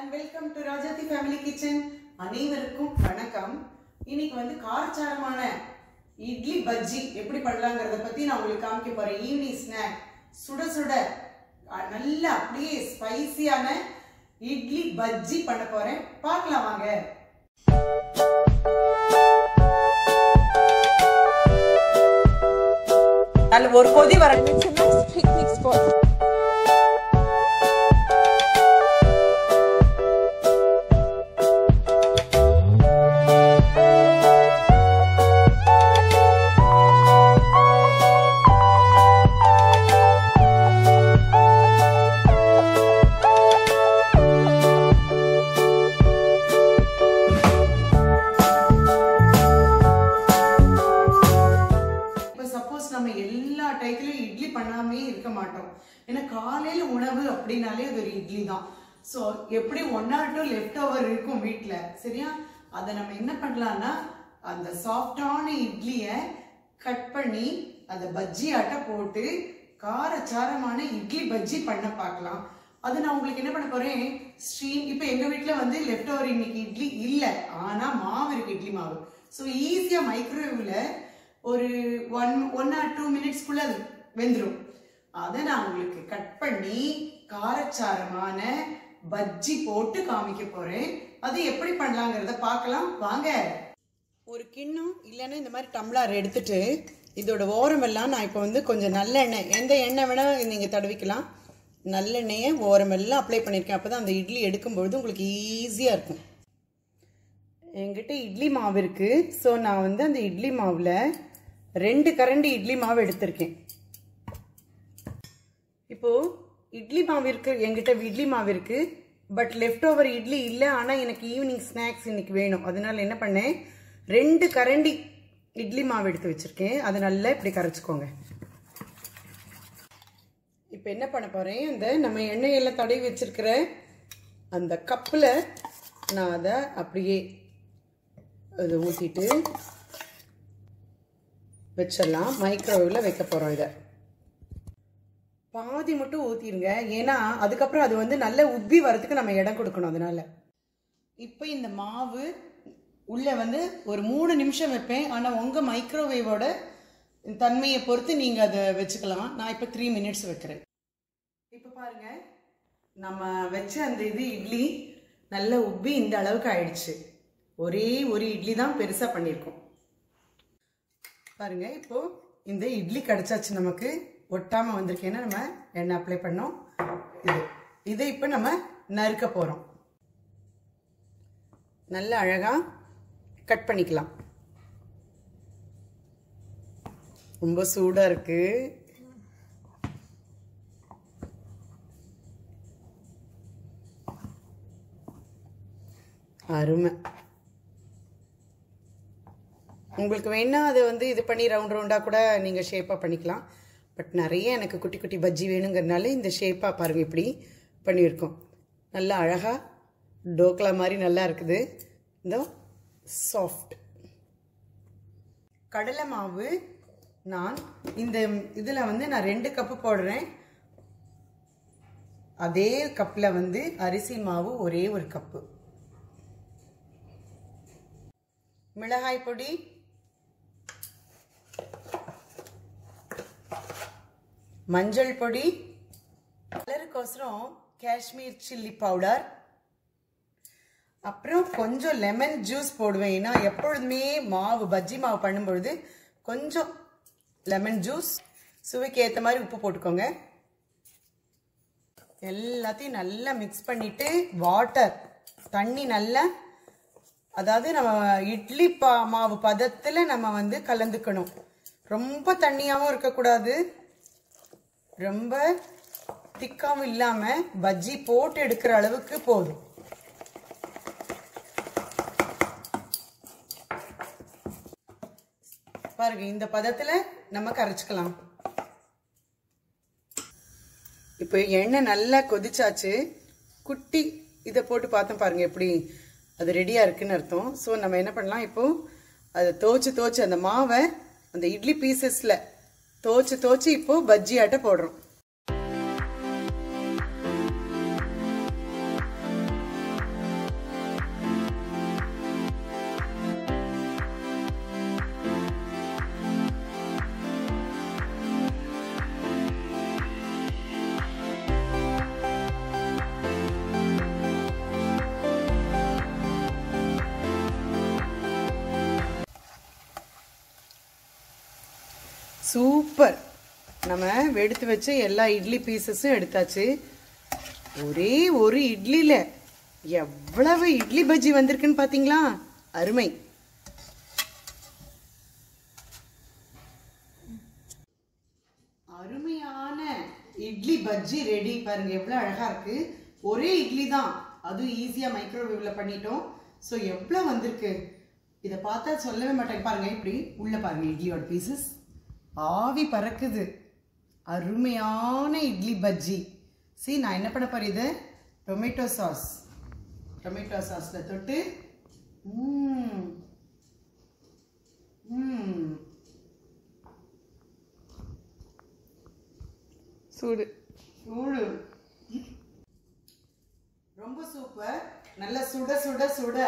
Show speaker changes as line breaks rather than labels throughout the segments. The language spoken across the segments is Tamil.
And welcome to Rajathi family kitchen அனைவருக்கும் வணக்கம் இன்னைக்கு வந்து காரச்சாரமான இட்லி பஜ்ஜி எப்படி பண்ணலாங்கிறத பத்தி நான் உங்களுக்கு காமிக்க போறேன் ஈவினிங் ஸ்நாக் சுட சுட அஹ், நல்ல அப்படியே ஸ்பைசியான இட்லி பஜ்ஜி பண்ண போறேன் பார்க்கலாம் வாங்க நல்ல ஒரு கொதி வர
It's a nice picnic spot.
இப்போ சப்போஸ் நம்ம எல்லா டயத்துலையும் இட்லி பண்ணாமே இருக்க மாட்டோம் ஏன்னா காலையில உணவு அப்படின்னாலே அது ஒரு இட்லி தான் ஸோ எப்படி one or two left over இருக்கும் வீட்டில் சரியா அதை நம்ம என்ன பண்ணலாம்னா அந்த சாஃப்டான இட்லியை கட் பண்ணி அதை பஜ்ஜி ஆட்ட போட்டு காரச்சாரமான இட்லி பஜ்ஜி பண்ண பார்க்கலாம் அது நான் உங்களுக்கு என்ன பண்ண போறேன் ஸ்ட்ரீம் இப்போ எங்க வீட்ல வந்து லெஃப்ட் ஓவர் இன்னைக்கு இட்லி இல்லை ஆனா மாவு இருக்கு இட்லி மாவு ஸோ ஈஸியா மைக்ரோவேவ்ல ஒரு ஒன் ஒன் ஆர் டூ மினிட்ஸ்க்குள்ள அது வெந்துடும் அதை நான் உங்களுக்கு கட் பண்ணி காரச்சாரமான பஜ்ஜி போட்டு காமிக்க போறேன் அது எப்படி பண்ணலாங்கிறத பார்க்கலாம் வாங்க ஒரு கிண்ணம் இல்லைன்னா இந்த மாதிரி டம்ளர் எடுத்துட்டு இதோட ஓரமெல்லாம் நான் இப்போ வந்து கொஞ்சம் நல்லெண்ணெய் எந்த எண்ணெய் வேணால் நீங்கள் தடவிக்கலாம் நல்லெண்ணெயை ஓரமெல்லாம் அப்ளை பண்ணியிருக்கேன் அப்போ தான் அந்த இட்லி எடுக்கும்பொழுது உங்களுக்கு ஈஸியாக இருக்கும் என்கிட்ட இட்லி மாவு இருக்கு ஸோ நான் வந்து அந்த இட்லி மாவில் ரெண்டு கரண்டி இட்லி மாவு எடுத்திருக்கேன் இப்போ இட்லி மாவு இருக்கு என்கிட்ட இட்லி மாவு இருக்கு பட் லெஃப்ட் ஓவர் இட்லி இல்லை ஆனால் எனக்கு ஈவினிங் ஸ்நாக்ஸ் இன்னைக்கு வேணும் அதனால என்ன பண்ணேன் ரெண்டு கரண்டி இட்லி மாவு எடுத்து வச்சிருக்கேன் அதை நல்லா இப்படி கரைச்சிக்கோங்க இப்போ என்ன பண்ண போறேன் இந்த நம்ம எண்ணெயெல்லாம் தடவி வச்சிருக்கிற அந்த கப்பில் நான் அதை அப்படியே அதை ஊற்றிட்டு வச்சிடலாம் மைக்ரோவேவில் வைக்க போகிறோம் இதை பாதி மட்டும் ஊற்றிடுங்க ஏன்னா அதுக்கப்புறம் அது வந்து நல்ல உப்பி வரதுக்கு நம்ம இடம் கொடுக்கணும் அதனால இப்போ இந்த மாவு உள்ள வந்து ஒரு மூணு நிமிஷம் வைப்பேன் ஆனால் உங்கள் மைக்ரோவேவோட தன்மையை பொறுத்து நீங்கள் அதை வச்சுக்கலாம் நான் இப்போ த்ரீ மினிட்ஸ் வைக்கிறேன் இப்போ பாருங்க நம்ம வச்ச அந்த இது இட்லி நல்ல உப்பி இந்த அளவுக்கு ஆயிடுச்சு ஒரே ஒரு இட்லி தான் பெருசாக பண்ணியிருக்கோம் பாருங்க இப்போ இந்த இட்லி கிடைச்சாச்சு நமக்கு ஒட்டாம வந்திருக்கேன்னா நம்ம எண்ணெய் அப்ளை பண்ணோம் இது இதை இப்போ நம்ம நறுக்க போறோம் நல்ல அழகா கட் பண்ணிக்கலாம் ரொம்ப சூடா இருக்கு அருமை உங்களுக்கு வேணா அதை வந்து இது பண்ணி ரவுண்ட் ரவுண்டாக கூட நீங்கள் ஷேப்பாக பண்ணிக்கலாம் பட் நிறைய எனக்கு குட்டி குட்டி பஜ்ஜி வேணுங்கிறதுனால இந்த ஷேப்பாக பாருங்கள் இப்படி பண்ணியிருக்கோம் நல்லா அழகாக டோக்லா மாதிரி நல்லா இருக்குது இந்த சாஃப்ட் கடலை மாவு நான் இந்த இதில் வந்து நான் ரெண்டு கப்பு போடுறேன் அதே கப்பில் வந்து அரிசி மாவு ஒரே ஒரு கப்பு மிளகாய் பொடி மஞ்சள் பொடி கலருக்கோசரம் காஷ்மீர் சில்லி பவுடர் அப்புறம் கொஞ்சம் லெமன் ஜூஸ் போடுவேன் ஏன்னா எப்பொழுதுமே மாவு பஜ்ஜி மாவு பண்ணும்பொழுது கொஞ்சம் லெமன் ஜூஸ் சுவைக்கு ஏற்ற மாதிரி உப்பு போட்டுக்கோங்க எல்லாத்தையும் நல்லா மிக்ஸ் பண்ணிட்டு வாட்டர் தண்ணி நல்லா அதாவது நம்ம இட்லி பா மாவு பதத்தில் நம்ம வந்து கலந்துக்கணும் ரொம்ப தண்ணியாகவும் இருக்கக்கூடாது ரொம்ப திக்காவும் இல்லாமல் பஜ்ஜி போட்டு எடுக்கிற அளவுக்கு போதும் பாருங்க இந்த பதத்தில் நம்ம கரைச்சிக்கலாம் இப்போ எண்ணெய் நல்லா கொதிச்சாச்சு குட்டி இதை போட்டு பார்த்தோம் பாருங்க எப்படி அது ரெடியாக இருக்குன்னு அர்த்தம் ஸோ நம்ம என்ன பண்ணலாம் இப்போ அதை தோச்சு தோச்சு அந்த மாவை அந்த இட்லி பீசஸில் தோச்சு தோச்சு இப்போ பஜ்ஜி ஆட்ட போடுறோம் சூப்பர் நம்ம எடுத்து வச்ச எல்லா இட்லி பீசஸும் எடுத்தாச்சு ஒரே ஒரு இட்லியில எவ்வளவு இட்லி பஜ்ஜி வந்திருக்குன்னு பாத்தீங்களா அருமை அருமையான இட்லி பஜ்ஜி ரெடி பாருங்க எவ்வளவு அழகா இருக்கு ஒரே இட்லி தான் அதுவும் ஈஸியா மைக்ரோவேவ்ல பண்ணிட்டோம் ஸோ எவ்வளவு வந்திருக்கு இதை பார்த்தா சொல்லவே மாட்டேங்க பாருங்க இப்படி உள்ள பாருங்க இட்லியோட பீசஸ் ஆவி பறக்குது அருமையான இட்லி பஜ்ஜி சி நான் என்ன பண்ண போறேன் இது டொமேட்டோ சாஸ் டொமேட்டோ சாஸ்ல தொட்டு ம் ம்
சூடு
சூடு ரொம்ப சூப்பர் நல்ல சுட சுட சுட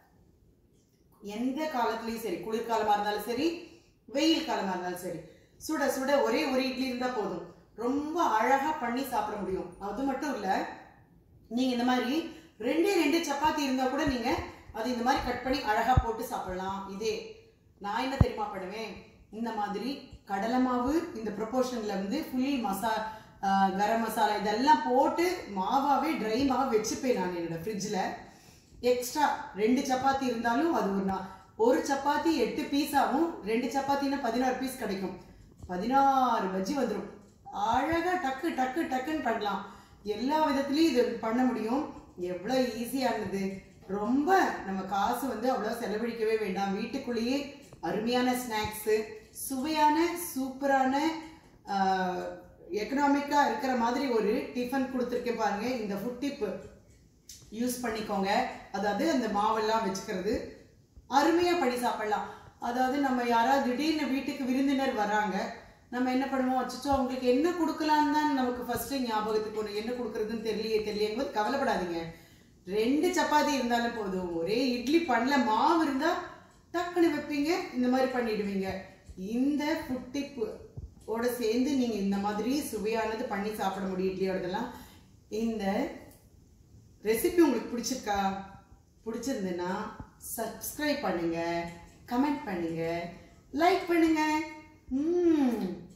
எந்த காலத்துலயும் சரி குளிர்காலமா இருந்தாலும் சரி வெயில் காலமா இருந்தாலும் சரி சுட சுட ஒரே ஒரு இட்லி இருந்தா போதும் ரொம்ப அழகா பண்ணி சாப்பிட முடியும் அது மட்டும் இல்ல நீங்க இந்த மாதிரி ரெண்டே ரெண்டு சப்பாத்தி இருந்தா கூட நீங்க அது இந்த மாதிரி கட் பண்ணி அழகா போட்டு சாப்பிடலாம் இதே நான் என்ன தெரியுமா பண்ணுவேன் இந்த மாதிரி கடலை மாவு இந்த ப்ரொபோர்ஷன்ல வந்து ஃபுல் மசா ஆஹ் கரம் மசாலா இதெல்லாம் போட்டு மாவாவே ட்ரை மாவு வச்சுப்பேன் நான் என்னோட ஃப்ரிட்ஜில் எக்ஸ்ட்ரா ரெண்டு சப்பாத்தி இருந்தாலும் அது ஒரு நா- ஒரு சப்பாத்தி எட்டு பீஸ் ஆகும் ரெண்டு சப்பாத்தினா பதினாறு பீஸ் கிடைக்கும் பதினாறு பஜ்ஜி வந்துடும் அழகா டக்கு டக்கு டக்குன்னு பண்ணலாம் எல்லா விதத்துலயும் இது பண்ண முடியும் எவ்வளவு ஈஸியானது ரொம்ப நம்ம காசு வந்து அவ்வளவு செலவழிக்கவே வேண்டாம் வீட்டுக்குள்ளேயே அருமையான ஸ்நாக்ஸ் சுவையான சூப்பரான எக்கனாமிக்கா இருக்கிற மாதிரி ஒரு டிஃபன் கொடுத்துருக்கேன் பாருங்க இந்த ஃபுட் டிப் யூஸ் பண்ணிக்கோங்க அதாவது அந்த மாவெல்லாம் வச்சுக்கிறது அருமையா பண்ணி சாப்பிடலாம் அதாவது நம்ம யாராவது திடீர்னு வீட்டுக்கு விருந்தினர் வராங்க நம்ம என்ன பண்ணுவோம் அச்சோ அவங்களுக்கு என்ன கொடுக்கலான்னு தான் நமக்கு ஃபர்ஸ்ட் ஞாபகத்துக்கு ஒன்று என்ன கொடுக்கறதுன்னு தெரியலையே தெரியலையே போது கவலைப்படாதீங்க ரெண்டு சப்பாத்தி இருந்தாலும் போதும் ஒரே இட்லி பண்ணல மாவு இருந்தா டக்குன்னு வைப்பீங்க இந்த மாதிரி பண்ணிடுவீங்க இந்த ஃபுட் டிப் ஓட சேர்ந்து நீங்க இந்த மாதிரி சுவையானது பண்ணி சாப்பிட முடியும் இட்லியோடதெல்லாம் இந்த ரெசிபி உங்களுக்கு பிடிச்சிருக்கா பிடிச்சிருந்துன்னா சப்ஸ்கிரைப் பண்ணுங்க கமெண்ட் பண்ணுங்க லைக் பண்ணுங்க ம்